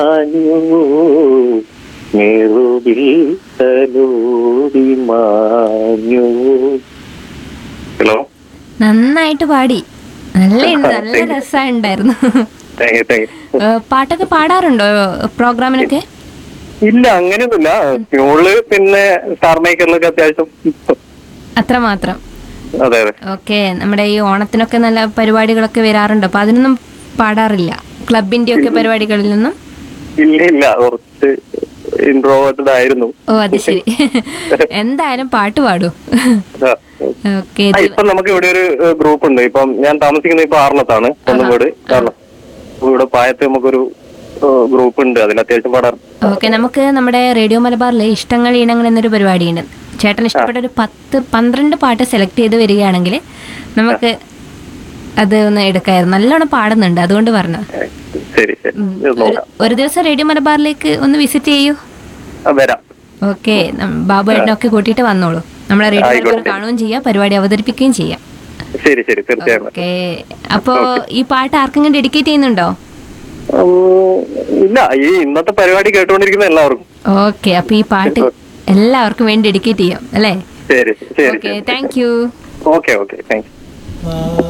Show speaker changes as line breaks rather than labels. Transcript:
നെറുകിൽ തലോടി മാഞ്ഞു ഹലോ
നന്നായിട്ട് പാടി നല്ല നല്ല രസമുണ്ടായിരുന്നു
താങ്ക് യു താങ്ക് യു
പാട്ടൊക്കെ പാടാറുണ്ടോ പ്രോഗ്രാമിനൊക്കെ
ഇല്ല അങ്ങനെയൊന്നുമില്ല ട്യൂണില് പിന്നെ സ്റ്റാർ മേക്കറിലൊക്കെ അത്യാവശ്യം
അത്ര മാത്രം
അതെ അതെ
ഓക്കെ നമ്മുടെ ഈ ഓണത്തിനൊക്കെ നല്ല പരിപാടികളൊക്കെ വരാറുണ്ട് അപ്പൊ അതിനൊന്നും പാടാറില്ല ക്ലബിന്റെ ഒക്കെ പരിപാടികളിൽ നിന്നും
ഇല്ല ഇല്ല കുറച്ച് ഇൻട്രോവേർട്ടഡ് ആയിരുന്നു
ഓ അത് ശരി എന്തായാലും പാട്ട് പാടൂ
ആ.
ഓക്കെ
ആ, ഇപ്പം നമുക്ക് ഇവിടെ ഒരു ഗ്രൂപ്പ് ഉണ്ട് ഇപ്പം ഞാൻ താമസിക്കുന്നത് ഇപ്പൊ ആറിനത്താണ് സ്വന്തം വീട് കാരണം ഇവിടെ പായത്ത് നമുക്കൊരു ഗ്രൂപ്പ് ഉണ്ട് അതിൽ അത്യാവശ്യം പാടാറ്
ഓക്കെ നമുക്ക് നമ്മുടെ റേഡിയോ മലബാറിൽ ഇഷ്ടങ്ങൾ ഇണങ്ങൾ എന്നൊരു പരിപാടിയുണ്ട് ചേട്ടൻ ഇഷ്ടപ്പെട്ട ഒരു പത്ത് പന്ത്രണ്ട് പാട്ട് സെലക്ട് ചെയ്ത് വരികയാണെങ്കിൽ നമുക്ക് അത് ഒന്ന് എടുക്കായിരുന്നു നല്ലോണം പാടുന്നുണ്ട് അതുകൊണ്ട് പറഞ്ഞു
ശരി ശരി ഇത്
ഒരു
നോക്കാം
ഒരു ദിവസം റേഡിയോ മലബാറിലേക്ക് ഒന്ന് വിസിറ്റ് ചെയ്യൂ
ആ, വരാം
ഓക്കെ ബാബു ഏട്ടനൊക്കെ കൂട്ടിയിട്ട് വന്നോളൂ നമ്മളെ റേഡിയോ മലബാർ
ആയിക്കോട്ടെ.
കാണുകയും ചെയ്യാം പരിപാടി അവതരിപ്പിക്കുകയും ചെയ്യാം
ശരി ശരി തീർച്ചയായും
ഓക്കെ അപ്പോ ഈ പാട്ട് ആർക്കെങ്കിലും ഡെഡിക്കേറ്റ് ചെയ്യുന്നുണ്ടോ
ഉം, ഇല്ല ഈ ഇന്നത്തെ പരിപാടി കേട്ടുകൊണ്ടിരിക്കുന്ന എല്ലാവർക്കും
ഓക്കെ അപ്പൊ ഈ പാട്ട് എല്ലാവർക്കും വേണ്ടി ഡെഡിക്കേറ്റ് ചെയ്യാം അല്ലേ
ശരി ശരി
okay thank you
okay okay thank U